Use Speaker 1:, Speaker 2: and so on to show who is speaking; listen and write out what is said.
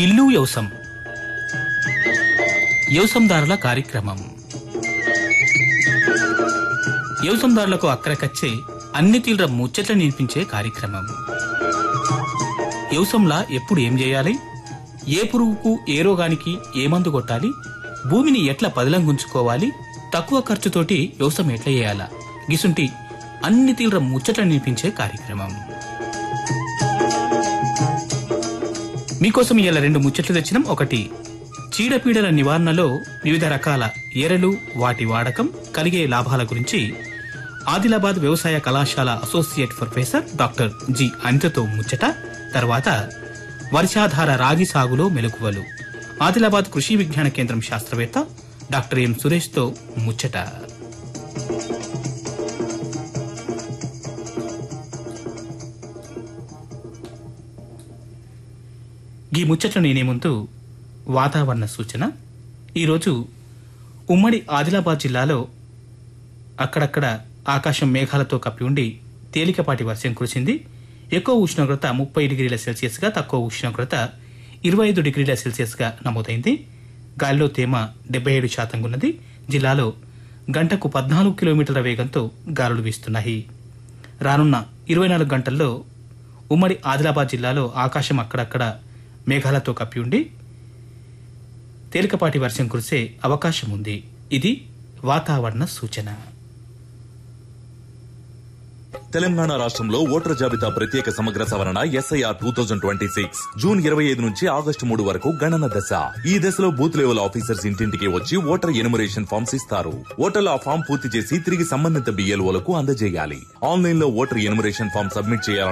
Speaker 1: ఇల్లు యవసం యవసందారుల కార్యక్రమం యవసందారులకు అక్కరకచ్చే అన్ని తీవ్ర ముచ్చట్లు నినిపించే కార్యక్రమం యవసంలా ఎప్పుడు ఏం చేయాలి ఏ పురుగుకు ఏ రోగానికి ఏ మందు కొట్టాలి భూమిని ఎట్లా పదిలంగుంచుకోవాలి తక్కువ ఖర్చుతోటి వ్యవసాయం ఎట్లా చేయాలా గిసుంటి అన్ని తీవ్ర ముచ్చట్లు నినిపించే కార్యక్రమం మీకోసం ఇలా రెండు ముచ్చట్లు తెచ్చినాం ఒకటి చీడపీడల నివారణలో వివిధ రకాల ఎరలు వాటి వాడకం కలిగే లాభాల గురించి ఆదిలాబాద్ వ్యవసాయ కళాశాల అసోసియేట్ ప్రొఫెసర్ డాక్టర్ జి అనితతో ముచ్చట తర్వాత వర్షాధార రాగి సాగులో మెలకువలు ఆదిలాబాద్ కృషి విజ్ఞాన కేంద్రం శాస్త్రవేత్త డాక్టర్ ఎం సురేష్తో ముచ్చట ఈ ముచ్చట్లు నేనే ముందు వాతావరణ సూచన ఈరోజు ఉమ్మడి ఆదిలాబాద్ జిల్లాలో అక్కడక్కడ ఆకాశం మేఘాలతో కప్పి ఉండి తేలికపాటి వర్షం కురిసింది ఎక్కువ ఉష్ణోగ్రత ముప్పై డిగ్రీల సెల్సియస్గా తక్కువ ఉష్ణోగ్రత ఇరవై ఐదు డిగ్రీల సెల్సియస్గా నమోదైంది గాలిలో తేమ డెబ్బై ఏడు శాతంగా ఉన్నది జిల్లాలో గంటకు పద్నాలుగు కిలోమీటర్ల వేగంతో గాలులు వీస్తున్నాయి రానున్న ఇరవై నాలుగు గంటల్లో ఉమ్మడి ఆదిలాబాద్ జిల్లాలో ఆకాశం అక్కడక్కడ మేఘాలతో కప్పి ఉండి తేలికపాటి వర్షం కురిసే అవకాశం ఉంది ఇది వాతావరణ సూచన
Speaker 2: తెలంగాణ రాష్ట్రంలో ఓటర్ జాబితా ప్రత్యేక సమగ్ర సవరణ SIR two thousand twenty six June ఇరవై ఐదు నుంచి ఆగస్టు మూడు వరకు గణన దశ ఈ దశలో బూత్ లెవెల్ ఆఫీసర్స్ ఇంటింటికి వచ్చి ఓటర్ ఎనుమరేషన్ ఫామ్స్ ఇస్తారు ఓటర్లు ఆ ఫామ్ పూర్తి చేసి తిరిగి సంబంధిత బిఎల్ఓలకు అందజేయాలి ఆన్లైన్ లో ఓటర్ ఎనుమరేషన్ ఫామ్ సబ్మిట్ చేయాలని